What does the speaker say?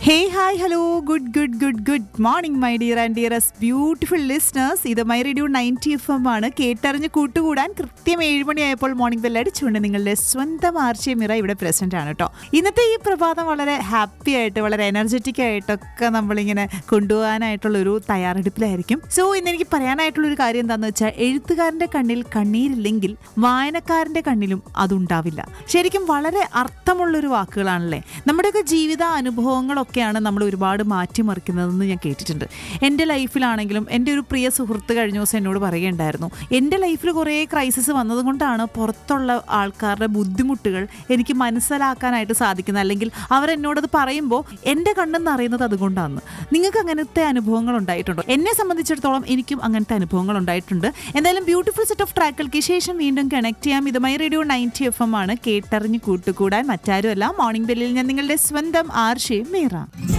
hey hi hello good good good good morning my dear and dearest beautiful listeners ഇത് my radio ninety F M ആണ് കേട്ടറിഞ്ഞ് കൂട്ടുകൂടാൻ കൃത്യം ഏഴുമണിയായപ്പോൾ morning bell അടിച്ചുകൊണ്ട് നിങ്ങളുടെ സ്വന്തം ആർച്ചയ മിറ ഇവിടെ പ്രസന്റ് ആണ് കേട്ടോ ഇന്നത്തെ ഈ പ്രഭാതം വളരെ ഹാപ്പി ആയിട്ട് വളരെ എനർജറ്റിക് ആയിട്ടൊക്കെ നമ്മളിങ്ങനെ കൊണ്ടുപോകാനായിട്ടുള്ള ഒരു തയ്യാറെടുപ്പിലായിരിക്കും സോ ഇന്ന് എനിക്ക് പറയാനായിട്ടുള്ള ഒരു കാര്യം എന്താണെന്ന് വെച്ചാൽ എഴുത്തുകാരന്റെ കണ്ണിൽ കണ്ണീരില്ലെങ്കിൽ വായനക്കാരന്റെ കണ്ണിലും അതുണ്ടാവില്ല ശരിക്കും വളരെ അർത്ഥമുള്ളൊരു വാക്കുകളാണല്ലേ നമ്മുടെയൊക്കെ ജീവിത അനുഭവങ്ങളൊക്കെയാണ് നമ്മൾ ഒരുപാട് മാറ്റിമറിക്കുന്നതെന്ന് ഞാൻ കേട്ടിട്ടുണ്ട് എൻ്റെ ലൈഫിലാണെങ്കിലും എൻ്റെ ഒരു പ്രിയ സുഹൃത്ത് കഴിഞ്ഞ ദിവസം എന്നോട് പറയുകയുണ്ടായിരുന്നു എൻ്റെ ലൈഫിൽ കുറേ ക്രൈസിസ് വന്നതുകൊണ്ടാണ് പുറത്തുള്ള ആൾക്കാരുടെ ബുദ്ധിമുട്ടുകൾ എനിക്ക് മനസ്സിലാക്കാനായിട്ട് സാധിക്കുന്നത് അല്ലെങ്കിൽ അവരെന്നോടത് പറയുമ്പോൾ എൻ്റെ കണ്ണെന്ന് അറിയുന്നത് അതുകൊണ്ടാണ് നിങ്ങൾക്ക് അങ്ങനത്തെ അനുഭവങ്ങൾ ഉണ്ടായിട്ടുണ്ടോ എന്നെ സംബന്ധിച്ചിടത്തോളം എനിക്കും അങ്ങനത്തെ അനുഭവങ്ങൾ ഉണ്ടായിട്ടുണ്ട് എന്തായാലും ബ്യൂട്ടിഫുൾ സെറ്റ് ഓഫ് ട്രാക്കുകൾക്ക് ശേഷം വീണ്ടും കണക്ട് ചെയ്യാം ഇത് my radio ninety F M ആണ് കേട്ടറിഞ്ഞ് കൂട്ടുകൂടാൻ മറ്റാരുമല്ല മോർണിംഗ് ബെല്ലിൽ ഞാൻ നിങ്ങളുടെ സ്വന്തം ആർഷയും മീറ